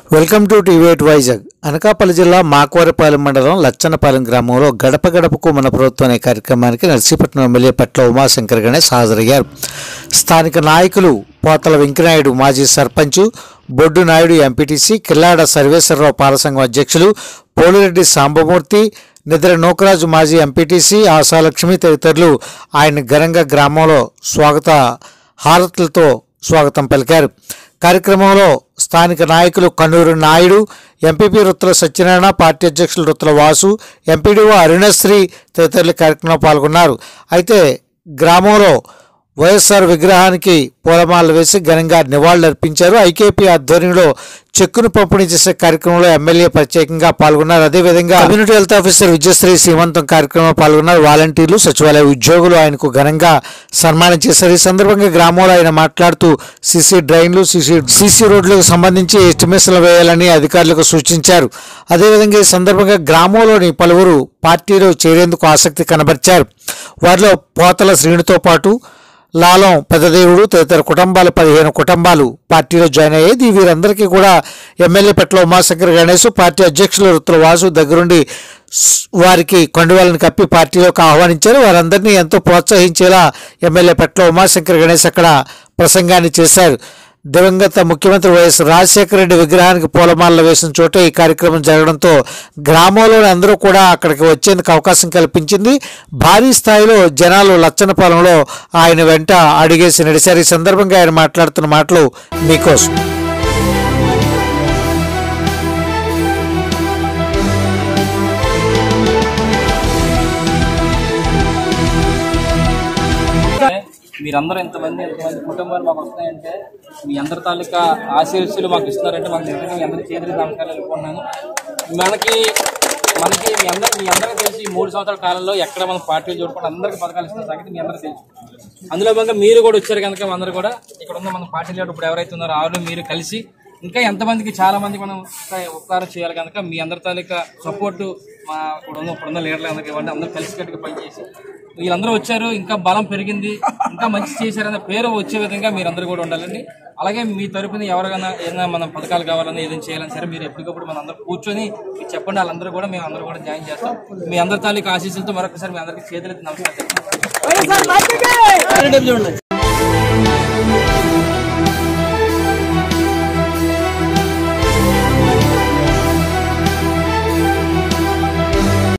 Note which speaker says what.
Speaker 1: welcome to టీవీఎట్ వైజాగ్ అనకాపల్లి జిల్లా మాకవరపాలెం మండలం లచ్చనపాలెం గ్రామంలో గడప గడపకు మన ప్రభుత్వం అనే కార్యక్రమానికి నర్సీపట్నం ఎమ్మెల్యే పట్ల ఉమాశంకర్ గణేష్ హాజరయ్యారు స్థానిక నాయకులు పోతల వెంకనాయుడు మాజీ సర్పంచ్ బొడ్డు నాయుడు ఎంపీటీసీ కిల్లాడ సర్వేశ్వరరావు పాలసంఘం అధ్యక్షులు పోలిరెడ్డి సాంబమూర్తి నిద్ర నూకరాజు మాజీ ఎంపీటీసీ ఆశాలక్ష్మి తదితరులు ఆయన ఘనంగా గ్రామంలో స్వాగత హారతులతో స్వాగతం పలికారు కార్యక్రమంలో స్థానిక నాయకులు కన్నూరు నాయుడు ఎంపీపీ రుత్తుల సత్యనారాయణ పార్టీ అధ్యక్షులు రుత్తుల వాసు ఎంపీడీఓ అరుణశ్రీ తదితరులు ఈ కార్యక్రమంలో పాల్గొన్నారు అయితే గ్రామంలో వైఎస్ఆర్ విగ్రహానికి పూలమాలలు వేసి ఘనంగా నివాళులర్పించారు ఐకేపీ ఆధ్వర్యంలో చెక్కును పంపిణీ చేసే కార్యక్రమంలో ఎమ్మెల్యే ప్రత్యేకంగా పాల్గొన్నారు అదేవిధంగా కమ్యూనిటీ హెల్త్ ఆఫీసర్ విజయశ్రీ సీమంతం కార్యక్రమంలో పాల్గొన్నారు వాలంటీర్లు సచివాలయ ఉద్యోగులు ఆయనకు ఘనంగా సన్మానం చేశారు ఈ సందర్భంగా గ్రామంలో ఆయన మాట్లాడుతూ సీసీ డ్రైన్లు సీసీ సీసీ రోడ్లకు సంబంధించి ఎస్టిమేషన్లు వేయాలని అధికారులకు సూచించారు అదేవిధంగా ఈ సందర్భంగా గ్రామంలోని పలువురు పార్టీలో చేరేందుకు ఆసక్తి కనబరిచారు వారిలో పోతల శ్రీనుతో పాటు లాలం పెద్దదేవుడు తదితర కుటుంబాలు పదిహేను కుటుంబాలు పార్టీలో జాయిన్ అయ్యేది వీరందరికీ కూడా ఎమ్మెల్యే పెట్ల ఉమాశంకర్ గణేష్ పార్టీ అధ్యక్షులు రుతుల వాసు దగ్గరుండి స్- వారికి కండువాలను కప్పి పార్టీలోకి ఆహ్వానించారు వారందరినీ ఎంతో ప్రోత్సహించేలా ఎమ్మెల్యే పెట్ల ఉమాశంకర్ గణేష్ అక్కడ ప్రసంగాన్ని చేశారు దివంగత ముఖ్యమంత్రి వైఎస్ రాజశేఖర రెడ్డి విగ్రహానికి పూలమాలలు వేసిన చోట ఈ కార్యక్రమం జరగడంతో గ్రామంలోని అందరూ కూడా అక్కడికి వచ్చేందుకు అవకాశం కల్పించింది భారీ స్థాయిలో జనాలు లచ్చనపాలెంలో ఆయన వెంట అడిగేసి నడిచారు ఈ సందర్భంగా ఆయన మాట్లాడుతున్న మాటలు మీకోసం
Speaker 2: మీరందరూ ఎంతమంది ఎంతమంది కుటుంబాలు మాకు వస్తాయంటే మీ అందరి తాలూకా ఆశీస్సులు మాకు ఇస్తున్నారంటే మాకు నిజంగా మీ అందరి చేతులు నమస్కారాలు వెళ్ళిపోతున్నాను మనకి మనకి మీ అందరూ మీ అందరికీ తెలిసి ఈ మూడు సంవత్సరాల కాలంలో ఎక్కడ మనం పార్టీలు చూడకుండా అందరికీ పథకాలు ఇస్తున్న సంగతి మీ అందరికీ తెలుసు అందులో భాగంగా మీరు కూడా వచ్చారు కనుక అందరూ కూడా ఇక్కడ ఉన్న మన పార్టీ లీడర్ ఇప్పుడు ఎవరైతే ఉన్నారో ఆరు మీరు కలిసి ఇంకా ఎంతమందికి చాలా మందికి మనం ఇంకా ఉపకారం చేయాలి కనుక మీ అందరి తాలూకా సపోర్ట్ మా ఇప్పుడు ఉన్న ఇప్పుడున్న లీడర్లు అందరికీ ఇవ్వండి అందరూ కలిసికట్టుగా పనిచేసి వీళ్ళందరూ వచ్చారు ఇంకా బలం పెరిగింది ఇంకా మంచి చేశారనే పేరు వచ్చే విధంగా మీరందరూ కూడా ఉండాలండి అలాగే మీ తరపున ఎవరికైనా ఏదైనా మనం పథకాలు కావాలన్నా ఏదైనా చేయాలని సరే మీరు ఎప్పటికప్పుడు మన అందరూ కూర్చొని మీరు చెప్పండి వాళ్ళందరూ కూడా మేము అందరూ కూడా జాయిన్ చేస్తాం మీ అందరి తాలూకు ఆశీస్సులతో మరొకసారి మీ అందరికీ చేతులెత్తి నమస్కారం